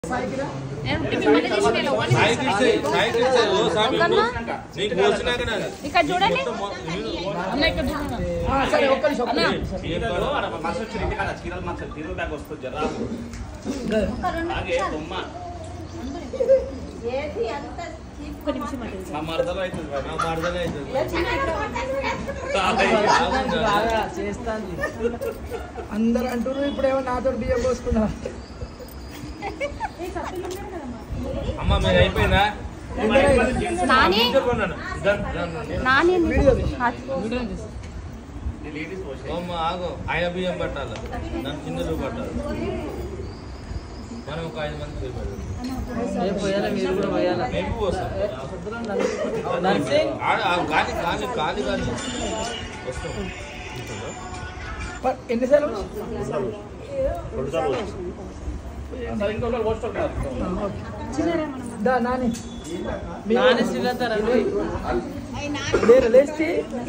నేను మిమ్మల్ని తీసుకెళ్ళి ఒకటి సాయికి ఇస్తే, సాయికి ఇస్తే, ఓ స్వామి, ఒకమ్మా? నీకు పోసినాక నాది. ఇక్కడ చూడండి అన్న ఇక్కడ చూడండి. సరే ఒక్క నిమిషం అన్న ఏం కాదు. మస్తు వచ్చి ఇంటికాడ చీరలు మంచి చీరలు బ్యాగ్ వస్తుంది జరా అలాగే బొమ్మ మా మరదలు అవుతుంది మరి. నా మరదలే అవుతుంది. బాగా చేస్తాంది అందరు అంటారు ఇప్పుడేమో నాతో బియ్యం పోసుకున్నా అమ్మ మీరు అయిపోయిందా నాని ఇద్దరు కొన్నాను. దన్, దన్, దన్. నాని వీడియో తీసి. లేడీస్ పోసి అమ్మ ఆగు ఆయన బియ్యం పట్టాలి నన్ను చిన్నలు పట్టాలి మనం ఒక ఐదు మంది పోయి పెడదాం. ఏ పోయాలా మీరు కూడా పోయాలా మేము పోస్తాం నర్సింగ్ ఆడ ఆ గాలి గాలి గాలి గాలి వస్తాం ఎన్నిసార్లు ఇంకొకరు పోస్తారు దా నాని నాని శ్రీలంతారా లేరు లేచి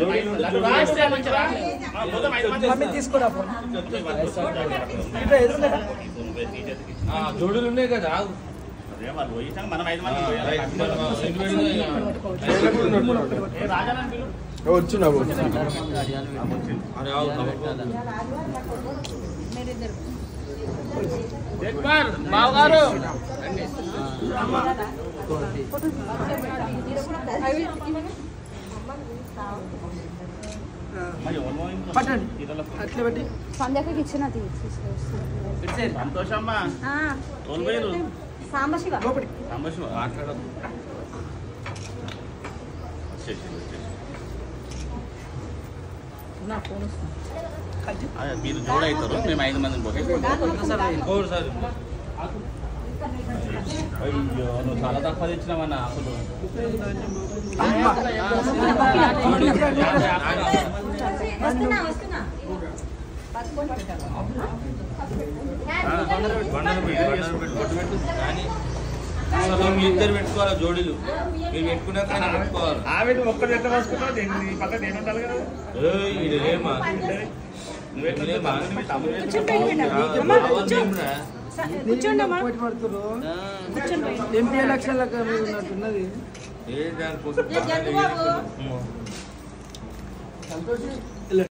మమ్మీ తీసుకోరా ఫోన్ ఇట్లా ఎదురుగా ఆ, జోడులు ఉన్నాయి కదా ఆగు వాళ్ళు పోయించాక మనం ఐదు మంది పోయాలి. రైట్, మనం ఇండివిజువల్గా ఏ రాజాలని పిలు. వచ్చినావు అరే, ఆగు, ఆగు. బావగారు మరి ఎవరు పోయిండ్రు? పట్టండి చీరల అట్లా పెట్టి సంధ్యకి ఇచ్చిన సంతోషమ్మా ఎవరు పోయిర్రు? సాంబశివ లోపలి సాంబశివ. మాట్లాడకు. వచ్చేసి, వచ్చేసి. నా ఫోన్ వస్తుంది కల్తీ. అదే, మీరు జోడ అవుతారు మేము ఐదు మంది పోయి ఇంకోసారి అయ్యో నువ్వు చాలా తక్కువ తెచ్చినావన్నా అసలు బండలు పెట్టు బండలు పెట్టు బొట్టు పెట్టు కానీ అసలు మీరు ఇద్దరు పెట్టుకోవాలి జోడీలు మీరు పెట్టుకున్నాక ఆయన పెట్టుకోవాలి ఆమె ఒక్కరు ఎట్లా పోసుకున్నావు దీన్ని పక్కన నేను ఉండాలి కదా ఏయ్, ఈడ లేమా నువ్వు ఎట్లా లేమా? మీ తమ్ముడు ఎట్లా కూర్చోండి పోటీ పడుతురు ఎంపీ ఎలక్షన్లకు మీరు ఉన్నట్టున్నది ఏ దానికోసం